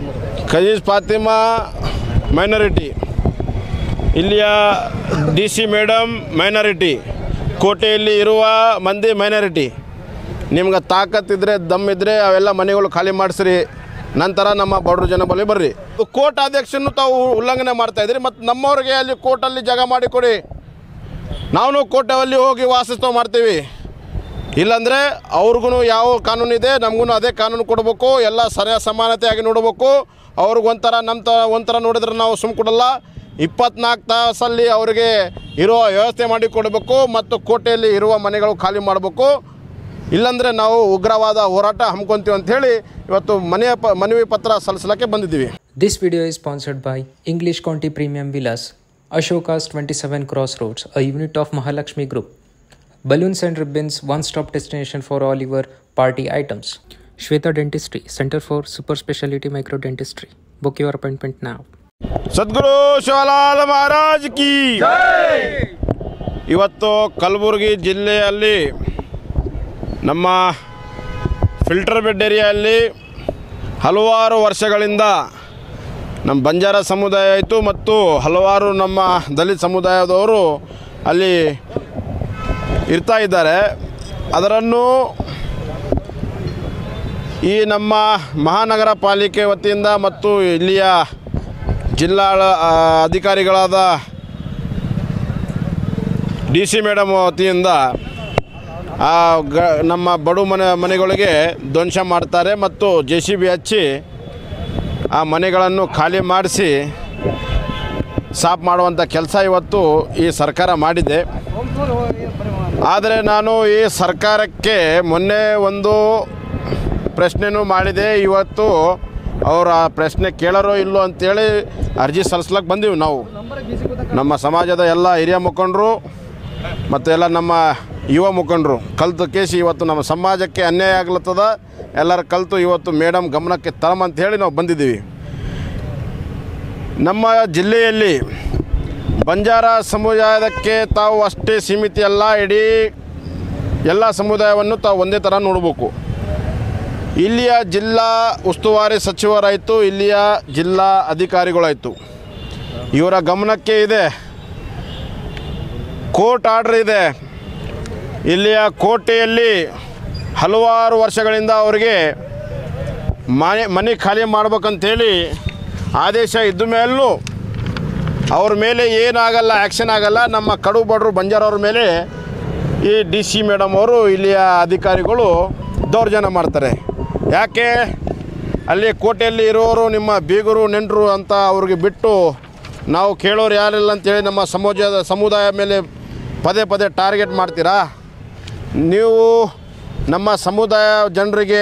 ಖಜೀಜ್ Fathima minority ಇಲ್ಲಿಯ D C madam minority ಕೋಟೆಯಲ್ಲಿ ಇರುವ ಮಂದಿ ಮೈನಾರಿಟಿ ನಿಮ್ಗೆ ತಾಕತ್ತಿದ್ರೆ ದಮ್ಮಿದ್ರೆ ಅವೆಲ್ಲ ಮನೆಗಳು ಖಾಲಿ ಮಾಡಿಸ್ರಿ ನಂತರ ನಮ್ಮ ಬಡವ್ರ ಜನ ಬಳಿ ಬರ್ರಿ ಕೋರ್ಟ್ ಅಧ್ಯಕ್ಷನ್ನು ತಾವು ಉಲ್ಲಂಘನೆ ಮಾಡ್ತಾ ಇದ್ರಿ ಮತ್ತು ನಮ್ಮವ್ರಿಗೆ ಅಲ್ಲಿ ಕೋರ್ಟಲ್ಲಿ ಜಾಗ ಮಾಡಿಕೊಡಿ ನಾವು ಕೋಟೆಯಲ್ಲಿ ಹೋಗಿ ವಾಸಿಸ್ತವ ಮಾಡ್ತೀವಿ ಇಲ್ಲಾಂದರೆ ಅವ್ರಿಗೂ ಯಾವ ಕಾನೂನು ಇದೆ ನಮಗೂ ಅದೇ ಕಾನೂನು ಕೊಡಬೇಕು ಎಲ್ಲ ಸರಿಯಾದ ಸಮಾನತೆಯಾಗಿ ನೋಡಬೇಕು ಅವ್ರಿಗೆ ಒಂಥರ ನಮ್ಮ ತ ಒಂಥರ ನೋಡಿದ್ರೆ ನಾವು ಸುಮ್ಮ ಕೊಡಲ್ಲ ಇಪ್ಪತ್ನಾಲ್ಕು ತಾಸಲ್ಲಿ ಅವರಿಗೆ ಇರುವ ವ್ಯವಸ್ಥೆ ಮಾಡಿ ಕೊಡಬೇಕು ಮತ್ತು ಕೋಟೆಯಲ್ಲಿ ಇರುವ ಮನೆಗಳು ಖಾಲಿ ಮಾಡಬೇಕು ಇಲ್ಲಾಂದರೆ ನಾವು ಉಗ್ರವಾದ ಹೋರಾಟ ಹಮ್ಮಿಕೊಂತೀವಿ ಅಂಥೇಳಿ ಇವತ್ತು ಮನೆಯ ಪ ಮನವಿ ಪತ್ರ ಸಲ್ಲಿಸಲಿಕ್ಕೆ ಬಂದಿದ್ದೀವಿ This video is sponsored by English County Premium Villas, Ashoka's 27 Crossroads, a unit of Mahalakshmi Group. Balloons and ribbons, one stop destination for all your party items. Shweta Dentistry, Center for Super Speciality Micro Dentistry. Book your appointment now. ಸದ್ಗುರು ಶಿವಲಾಲ್ ಮಹಾರಾಜ್ ಕಿ ಇವತ್ತು ಕಲಬುರಗಿ ಜಿಲ್ಲೆಯಲ್ಲಿ ನಮ್ಮ filter bed ಏರಿಯಾಯಲ್ಲಿ ಹಲವಾರು ವರ್ಷಗಳಿಂದ ನಮ್ಮ ಬಂಜಾರ ಸಮುದಾಯ ಆಯಿತು ಮತ್ತು ಹಲವಾರು ನಮ್ಮ ದಲಿತ ಸಮುದಾಯದವರು ಅಲ್ಲಿ ಇರ್ತಾ ಇದ್ದಾರೆ ಅದರನ್ನು ಈ ನಮ್ಮ ಮಹಾನಗರ ಪಾಲಿಕೆ ವತಿಯಿಂದ ಮತ್ತು ಇಲ್ಲಿಯ ಜಿಲ್ಲಾ ಆ, ಅಧಿಕಾರಿಗಳಾದ ಡಿ ಸಿ ಮೇಡಮ್ ವತಿಯಿಂದ ಆ ಗ ನಮ್ಮ ಬಡು ಮನೆ ಮನೆಗಳಿಗೆ ಧ್ವಂಸ ಮಾಡ್ತಾರೆ ಮತ್ತು ಜೆ ಸಿ ಬಿ ಹಚ್ಚಿ ಆ ಮನೆಗಳನ್ನು ಖಾಲಿ ಮಾಡಿಸಿ ಸಾಫ್ ಮಾಡುವಂಥ ಕೆಲಸ ಇವತ್ತು ಈ ಸರ್ಕಾರ ಮಾಡಿದೆ ಆದರೆ ನಾನು ಈ ಸರ್ಕಾರಕ್ಕೆ ಮೊನ್ನೆ ಒಂದು ಪ್ರಶ್ನೆನೂ ಮಾಡಿದೆ ಇವತ್ತು ಅವರು ಆ ಪ್ರಶ್ನೆ ಕೇಳರೋ ಇಲ್ಲೋ ಅಂತೇಳಿ ಅರ್ಜಿ ಸಲ್ಲಿಸ್ಲಕ್ಕೆ ಬಂದೀವಿ ನಾವು ನಮ್ಮ ಸಮಾಜದ ಎಲ್ಲ ಹಿರಿಯ ಮುಖಂಡರು ಮತ್ತು ಎಲ್ಲ ನಮ್ಮ ಯುವ ಮುಖಂಡರು ಕಲ್ತು ಕೇಸಿ ಇವತ್ತು ನಮ್ಮ ಸಮಾಜಕ್ಕೆ ಅನ್ಯಾಯ ಆಗ್ಲತ್ತದ ಎಲ್ಲರ ಕಲ್ತು ಇವತ್ತು ಮೇಡಮ್ ಗಮನಕ್ಕೆ ತರಮಂತ ಹೇಳಿ ನಾವು ಬಂದಿದ್ದೀವಿ ನಮ್ಮ ಜಿಲ್ಲೆಯಲ್ಲಿ ಬಂಜಾರ ಸಮುದಾಯದಕ್ಕೆ ತಾವು ಅಷ್ಟೇ ಸೀಮಿತ ಅಲ್ಲ ಇಡೀ ಎಲ್ಲ ಸಮುದಾಯವನ್ನು ತಾವು ಒಂದೇ ಥರ ನೋಡಬೇಕು ಇಲ್ಲಿಯ ಜಿಲ್ಲಾ ಉಸ್ತುವಾರಿ ಸಚಿವರಾಯಿತು ಇಲ್ಲಿಯ ಜಿಲ್ಲಾ ಅಧಿಕಾರಿಗಳಾಯಿತು ಇವರ ಗಮನಕ್ಕೆ ಇದೆ ಕೋರ್ಟ್ ಆರ್ಡ್ರ್ ಇದೆ ಇಲ್ಲಿಯ ಕೋಟೆಯಲ್ಲಿ ಹಲವಾರು ವರ್ಷಗಳಿಂದ ಅವರಿಗೆ ಮನೆ ಮನೆ ಖಾಲಿ ಮಾಡ್ಬೇಕಂತೇಳಿ ಆದೇಶ ಇದ್ದ ಮೇಲೂ ಅವ್ರ ಮೇಲೆ ಏನಾಗಲ್ಲ ಆ್ಯಕ್ಷನ್ ಆಗಲ್ಲ ನಮ್ಮ ಕಡು ಬಡರು ಬಂಜಾರವ್ರ ಮೇಲೆ ಈ ಡಿ ಸಿ ಮೇಡಮ್ ಅವರು ಇಲ್ಲಿಯ ಅಧಿಕಾರಿಗಳು ದೌರ್ಜನ್ಯ ಮಾಡ್ತಾರೆ ಯಾಕೆ ಅಲ್ಲಿ ಕೋಟೆಯಲ್ಲಿ ಇರೋರು ನಿಮ್ಮ ಬೀಗರು ನೆಂಟರು ಅಂತ ಅವ್ರಿಗೆ ಬಿಟ್ಟು ನಾವು ಕೇಳೋರು ಯಾರಿಲ್ಲ ಅಂತೇಳಿ ನಮ್ಮ ಸಮಾಜದ ಸಮುದಾಯ ಮೇಲೆ ಪದೇ ಪದೇ ಟಾರ್ಗೆಟ್ ಮಾಡ್ತೀರಾ ನೀವು ನಮ್ಮ ಸಮುದಾಯ ಜನರಿಗೆ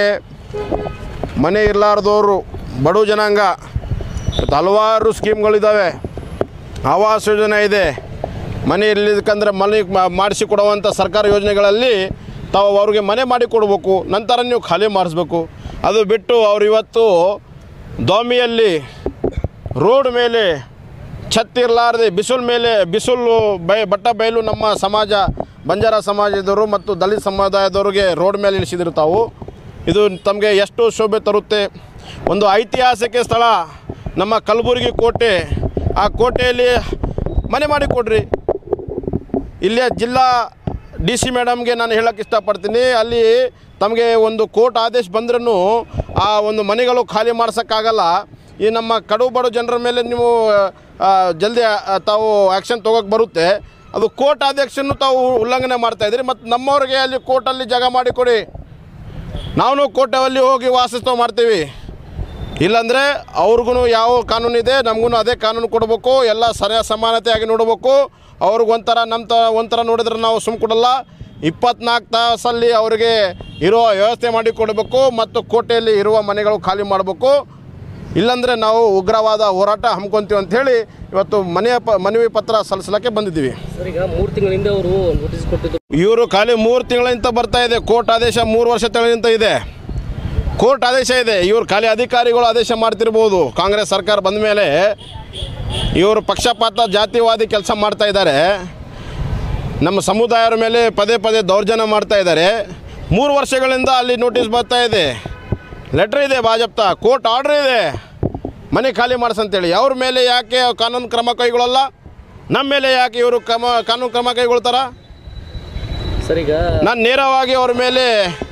ಮನೆ ಇರಲಾರ್ದವರು ಬಡು ಜನಾಂಗ ಇವತ್ತು ಹಲವಾರು ಸ್ಕೀಮ್ಗಳಿದ್ದಾವೆ ಆವಾಸ್ ಯೋಜನೆ ಇದೆ ಮನೆ ಇರ್ಲಿಕ್ಕಂದ್ರೆ ಮನೆ ಮಾ- ಮಾಡಿಸಿ ಕೊಡುವಂಥ ಸರ್ಕಾರ ಯೋಜನೆಗಳಲ್ಲಿ ತಾವು ಅವ್ರಿಗೆ ಮನೆ ಮಾಡಿ ಕೊಡಬೇಕು ನಂತರ ನೀವು ಖಾಲಿ ಮಾಡಿಸ್ಬೇಕು ಅದು ಬಿಟ್ಟು ಅವ್ರು ಇವತ್ತು ದೋಮಿಯಲ್ಲಿ ರೋಡ್ ಮೇಲೆ ಛತ್ ಇರಲಾರ್ದೆ ಬಿಸಿಲು ಮೇಲೆ ಬಿಸಿಲು ಬೈ ಬಟ್ಟ ಬಯಲು ನಮ್ಮ ಸಮಾಜ ಬಂಜಾರ ಸಮಾಜದವರು ಮತ್ತು ದಲಿತ ಸಮುದಾಯದವ್ರಿಗೆ ರೋಡ್ ಮೇಲೆ ಇಳಿಸಿದ್ರು ತಾವು ಇದು ತಮಗೆ ಎಷ್ಟು ಶೋಭೆ ತರುತ್ತೆ ಒಂದು ಐತಿಹಾಸಿಕ ಸ್ಥಳ ನಮ್ಮ ಕಲಬುರಗಿ ಕೋಟೆ ಆ ಕೋಟೆಯಲ್ಲಿ ಮನೆ ಮಾಡಿ ಕೊಡ್ರಿ ಇಲ್ಲಿಯ ಜಿಲ್ಲಾ ಡಿ ಸಿ ಮೇಡಮ್ಗೆ ನಾನು ಹೇಳೋಕ್ಕೆ ಇಷ್ಟಪಡ್ತೀನಿ ಅಲ್ಲಿ ತಮಗೆ ಒಂದು ಕೋರ್ಟ್ ಆದೇಶ ಬಂದ್ರೂ ಆ ಒಂದು ಮನೆಗಳು ಖಾಲಿ ಮಾಡ್ಸೋಕ್ಕಾಗಲ್ಲ ಈ ನಮ್ಮ ಕಡು ಬಡು ಜನರ ಮೇಲೆ ನೀವು ಆ, ಜಲ್ದಿ ಆ, ತಾವು ಆ್ಯಕ್ಷನ್ ತೊಗೋಕ್ಕೆ ಬರುತ್ತೆ ಅದು ಕೋರ್ಟ್ ಆದೇಶನ್ನು ತಾವು ಉಲ್ಲಂಘನೆ ಮಾಡ್ತಾಯಿದ್ರಿ ಮತ್ತು ನಮ್ಮವ್ರಿಗೆ ಅಲ್ಲಿ ಕೋರ್ಟಲ್ಲಿ ಜಾಗ ಮಾಡಿಕೊಡಿ ನಾವು ಕೋರ್ಟಲ್ಲಿ ಹೋಗಿ ವಾಸಿಸ್ತವ ಮಾಡ್ತೀವಿ ಇಲ್ಲಾಂದರೆ ಅವ್ರಿಗೂ ಯಾವ ಕಾನೂನು ಇದೆ ನಮಗೂ ಅದೇ ಕಾನೂನು ಕೊಡಬೇಕು ಎಲ್ಲ ಸರಿಯಾದ ಸಮಾನತೆಯಾಗಿ ನೋಡಬೇಕು ಅವ್ರಿಗೆ ಒಂಥರ ನಮ್ಮ ತ ಒಂಥರ ನೋಡಿದ್ರೆ ನಾವು ಸುಮ್ಮ ಕೊಡಲ್ಲ ಇಪ್ಪತ್ನಾಲ್ಕು ತಾಸಲ್ಲಿ ಅವರಿಗೆ ಇರೋ ವ್ಯವಸ್ಥೆ ಮಾಡಿ ಕೊಡಬೇಕು ಮತ್ತು ಕೋಟೆಯಲ್ಲಿ ಇರುವ ಮನೆಗಳು ಖಾಲಿ ಮಾಡಬೇಕು ಇಲ್ಲಾಂದರೆ ನಾವು ಉಗ್ರವಾದ ಹೋರಾಟ ಹಮ್ಮಿಕೊಂತೀವಿ ಅಂಥೇಳಿ ಇವತ್ತು ಮನೆಯ ಪ ಮನವಿ ಪತ್ರ ಸಲ್ಲಿಸಲಿಕ್ಕೆ ಬಂದಿದ್ದೀವಿ ಸರ್ ಈಗ ಮೂರು ತಿಂಗಳಿಂದ ಅವರು ನೋಟಿಸ್ ಕೊಟ್ಟಿದ್ದು ಇವರು ಖಾಲಿ ಮೂರು ತಿಂಗಳಿಂದ ಬರ್ತಾ ಇದೆ ಕೋರ್ಟ್ ಆದೇಶ ಮೂರು ವರ್ಷ ತಿಂಗಳಿಂದ ಇದೆ ಕೋರ್ಟ್ ಆದೇಶ ಇದೆ ಇವರು ಖಾಲಿ ಅಧಿಕಾರಿಗಳು ಆದೇಶ ಮಾಡ್ತಿರ್ಬೋದು ಕಾಂಗ್ರೆಸ್ ಸರ್ಕಾರ ಬಂದ ಮೇಲೆ ಇವರು ಪಕ್ಷಪಾತ ಜಾತಿವಾದಿ ಕೆಲಸ ಮಾಡ್ತಾ ಇದ್ದಾರೆ ನಮ್ಮ ಸಮುದಾಯದ ಮೇಲೆ ಪದೇ ಪದೇ ದೌರ್ಜನ್ಯ ಮಾಡ್ತಾ ಇದ್ದಾರೆ ಮೂರು ವರ್ಷಗಳಿಂದ ಅಲ್ಲಿ ನೋಟಿಸ್ ಬರ್ತಾ ಇದೆ ಲೆಟ್ರ್ ಇದೆ ಭಾಜಪ್ತ ಕೋರ್ಟ್ ಆರ್ಡ್ರ್ ಇದೆ ಮನೆ ಖಾಲಿ ಮಾಡಿಸಂತೇಳಿ ಅವ್ರ ಮೇಲೆ ಯಾಕೆ ಕಾನೂನು ಕ್ರಮ ಕೈಗೊಳ್ಳಲ್ಲ ನಮ್ಮ ಮೇಲೆ ಯಾಕೆ ಇವರು ಕ್ರಮ ಕಾನೂನು ಕ್ರಮ ಕೈಗೊಳ್ತಾರ ಸರ್ ಈಗ ನಾನು ನೇರವಾಗಿ ಅವ್ರ ಮೇಲೆ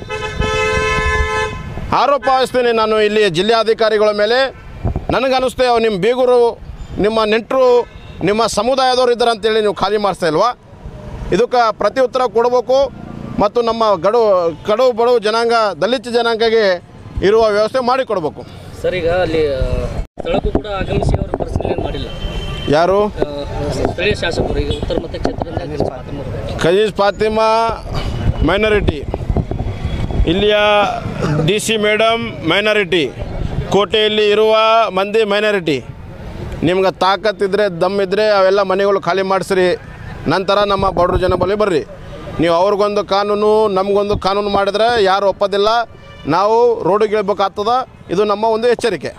ಆರೋಪ ವಹಿಸ್ತೀನಿ ನಾನು ಇಲ್ಲಿ ಜಿಲ್ಲಾಧಿಕಾರಿಗಳ ಮೇಲೆ ನನಗನ್ನಿಸ್ತೇ ಅವು ನಿಮ್ಮ ಬೀಗರು ನಿಮ್ಮ ನೆಂಟರು ನಿಮ್ಮ ಸಮುದಾಯದವ್ರು ಇದ್ದಾರೆ ಅಂತೇಳಿ ನೀವು ಖಾಲಿ ಮಾಡಿಸ್ತಾ ಇಲ್ವಾ ಇದಕ್ಕೆ ಪ್ರತಿ ಉತ್ತರ ಕೊಡಬೇಕು ಮತ್ತು ನಮ್ಮ ಗಡು ಕಡು ಬಡವು ಜನಾಂಗ ದಲಿತ ಜನಾಂಗಕ್ಕೆ ಇರುವ ವ್ಯವಸ್ಥೆ ಮಾಡಿಕೊಡ್ಬೇಕು ಸರ್ ಈಗ ಅಲ್ಲಿ ಆ, ಸ್ಥಳಕ್ಕೂ ಕೂಡ ಆಗಮಿಸಿ ಅವರು ಪರಿಶೀಲನೆ ಮಾಡಿಲ್ಲ ಯಾರು ಆ, ಸ್ಥಳೀಯ ಶಾಸಕರು ಈಗ ಉತ್ತರ ಮತಕ್ಷೇತ್ರದಿಂದ ಗಿರೀಶ್ ಪಾಟೀಲ್ ಅವರು. ಖಜೀಜ್ ಫಾತಿಮಾ ಮೈನಾರಿಟಿ ಇಲ್ಲಿಯ ಡಿ ಸಿ ಮೇಡಮ್ ಮೈನಾರಿಟಿ ಕೋಟೆಯಲ್ಲಿ ಇರುವ ಮಂದಿ ಮೈನಾರಿಟಿ ನಿಮ್ಗೆ ತಾಕತ್ತಿದ್ರೆ ದಮ್ ಇದ್ದರೆ ಅವೆಲ್ಲ ಮನೆಗಳು ಖಾಲಿ ಮಾಡಿಸ್ರಿ ನಂತರ ನಮ್ಮ ಬಡವ್ರ ಜನ ಬಳಿ ಬರ್ರಿ ನೀವು ಅವ್ರಿಗೊಂದು ಕಾನೂನು ನಮಗೊಂದು ಕಾನೂನು ಮಾಡಿದ್ರೆ ಯಾರು ಒಪ್ಪೋದಿಲ್ಲ ನಾವು ರೋಡಿಗೆ ಇಳ್ಬೇಕಾಗ್ತದ ಇದು ನಮ್ಮ ಒಂದು ಎಚ್ಚರಿಕೆ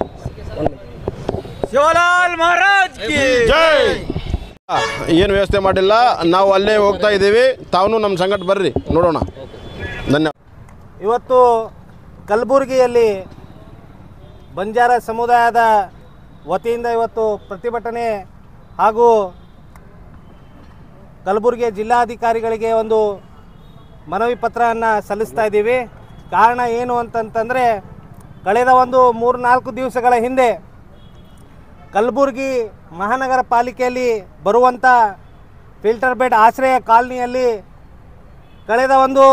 ಶಿವಲಾಲ್ ಮಹಾರಾಜ್ ಕಿ ಜೈ ಏನು ವ್ಯವಸ್ಥೆ ಮಾಡಿಲ್ಲ ನಾವು ಅಲ್ಲೇ ಹೋಗ್ತಾ ಇದ್ದೀವಿ ತಾವು ನಮ್ಮ ಸಂಗಟ ಬರ್ರಿ ನೋಡೋಣ ಧನ್ಯವಾದ ಇವತ್ತು ಕಲಬುರಗಿಯಲ್ಲಿ ಬಂಜಾರ ಸಮುದಾಯದ ವತಿಯಿಂದ ಇವತ್ತು ಪ್ರತಿಭಟನೆ ಹಾಗೂ ಕಲಬುರಗಿಯ ಜಿಲ್ಲಾಧಿಕಾರಿಗಳಿಗೆ ಒಂದು ಮನವಿ ಪತ್ರವನ್ನು ಸಲ್ಲಿಸ್ತಾ ಇದ್ದೀವಿ ಕಾರಣ ಏನು ಅಂತಂತಂದರೆ ಕಳೆದ ಒಂದು ಮೂರು ನಾಲ್ಕು ದಿವಸಗಳ ಹಿಂದೆ ಕಲಬುರಗಿ ಮಹಾನಗರ ಪಾಲಿಕೆಯಲ್ಲಿ ಬರುವಂಥ ಫಿಲ್ಟರ್ ಬೆಡ್ ಆಶ್ರಯ ಕಾಲನಿಯಲ್ಲಿ ಕಳೆದ ಒಂದು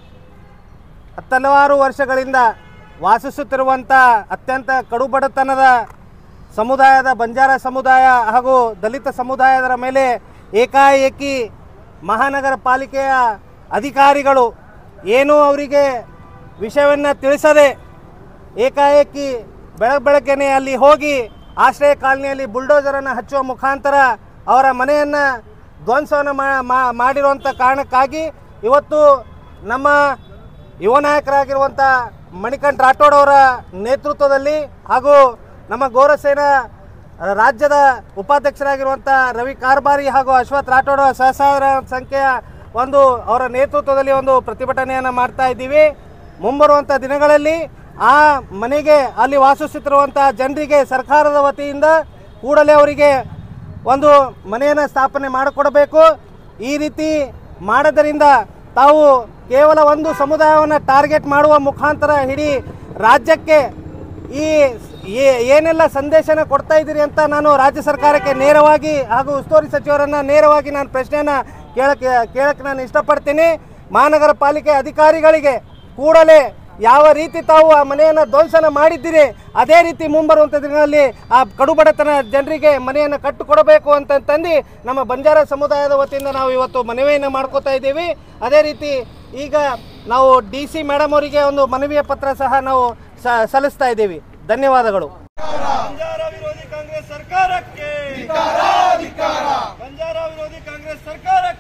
ಹತ್ತಲವಾರು ವರ್ಷಗಳಿಂದ ವಾಸಿಸುತ್ತಿರುವಂಥ ಅತ್ಯಂತ ಕಡುಬಡತನದ ಸಮುದಾಯದ ಬಂಜಾರ ಸಮುದಾಯ ಹಾಗೂ ದಲಿತ ಸಮುದಾಯದರ ಮೇಲೆ ಏಕಾಏಕಿ ಮಹಾನಗರ ಪಾಲಿಕೆಯ ಅಧಿಕಾರಿಗಳು ಏನೂ ಅವರಿಗೆ ವಿಷಯವನ್ನು ತಿಳಿಸದೆ ಏಕಾಏಕಿ ಬೆಳಗ್ಗೆ ಬೆಳಗ್ಗೆನೆ ಅಲ್ಲಿ ಹೋಗಿ ಆಶ್ರಯ ಕಾಲನಿಯಲ್ಲಿ ಬುಲ್ಡೋಜರನ್ನು ಹಚ್ಚುವ ಮುಖಾಂತರ ಅವರ ಮನೆಯನ್ನು ಧ್ವಂಸವನ್ನು ಮಾ- ಮಾ- ಮಾಡಿರುವಂಥ ಕಾರಣಕ್ಕಾಗಿ ಇವತ್ತು ನಮ್ಮ ಯುವ ನಾಯಕರಾಗಿರುವಂಥ ಮಣಿಕಂಠ ರಾಠೋಡ್ ಅವರ ನೇತೃತ್ವದಲ್ಲಿ ಹಾಗೂ ನಮ್ಮ ಗೋರಸೇನಾ ರಾಜ್ಯದ ಉಪಾಧ್ಯಕ್ಷರಾಗಿರುವಂಥ ರವಿ ಕಾರ್ಬಾರಿ ಹಾಗೂ ಅಶ್ವಥ್ ರಾಠೋಡ್ ಅವರ ಸಹಸ್ರ ಸಂಖ್ಯೆಯ ಒಂದು ಅವರ ನೇತೃತ್ವದಲ್ಲಿ ಒಂದು ಪ್ರತಿಭಟನೆಯನ್ನು ಮಾಡ್ತಾ ಇದ್ದೀವಿ ಮುಂಬರುವಂಥ ದಿನಗಳಲ್ಲಿ ಆ ಮನೆಗೆ ಅಲ್ಲಿ ವಾಸಿಸುತ್ತಿರುವಂಥ ಜನರಿಗೆ ಸರ್ಕಾರದ ವತಿಯಿಂದ ಕೂಡಲೇ ಅವರಿಗೆ ಒಂದು ಮನೆಯನ್ನು ಸ್ಥಾಪನೆ ಮಾಡಿಕೊಡಬೇಕು ಈ ರೀತಿ ಮಾಡೋದರಿಂದ ತಾವು ಕೇವಲ ಒಂದು ಸಮುದಾಯವನ್ನು ಟಾರ್ಗೆಟ್ ಮಾಡುವ ಮುಖಾಂತರ ಇಡೀ ರಾಜ್ಯಕ್ಕೆ ಈ ಏ- ಏನೆಲ್ಲ ಸಂದೇಶನ ಕೊಡ್ತಾ ಇದ್ದೀರಿ ಅಂತ ನಾನು ರಾಜ್ಯ ಸರ್ಕಾರಕ್ಕೆ ನೇರವಾಗಿ ಹಾಗೂ ಉಸ್ತುವಾರಿ ಸಚಿವರನ್ನ ನೇರವಾಗಿ ನಾನು ಪ್ರಶ್ನೆಯನ್ನು ಕೇಳಕ್ಕೆ ಕೇಳಕ್ಕೆ ನಾನು ಇಷ್ಟಪಡ್ತೀನಿ ಮಹಾನಗರ ಪಾಲಿಕೆ ಅಧಿಕಾರಿಗಳಿಗೆ ಕೂಡಲೇ ಯಾವ ರೀತಿ ತಾವು ಆ ಮನೆಯನ್ನು ಧ್ವಂಸನ ಮಾಡಿದ್ದೀರಿ ಅದೇ ರೀತಿ ಮುಂಬರುವಂಥ ದಿನಗಳಲ್ಲಿ ಆ ಕಡುಬಡತನ ಜನರಿಗೆ ಮನೆಯನ್ನು ಕಟ್ಟಿಕೊಡಬೇಕು ಅಂತಂದು ನಮ್ಮ ಬಂಜಾರ ಸಮುದಾಯದ ವತಿಯಿಂದ ನಾವು ಇವತ್ತು ಮನವಿಯನ್ನು ಮಾಡ್ಕೋತಾ ಇದ್ದೀವಿ ಅದೇ ರೀತಿ ಈಗ ನಾವು ಡಿ ಸಿ ಮೇಡಮ್ ಅವರಿಗೆ ಒಂದು ಮನವಿಯ ಪತ್ರ ಸಹ ನಾವು ಸ- ಸಲ್ಲಿಸ್ತಾ ಇದ್ದೀವಿ ಧನ್ಯವಾದಗಳು ಬಂಜಾರ ವಿರೋಧಿ ಕಾಂಗ್ರೆಸ್ ಸರ್ಕಾರಕ್ಕೆ ಬಂಜಾರ ವಿರೋಧಿ ಕಾಂಗ್ರೆಸ್ ಸರ್ಕಾರಕ್ಕೆ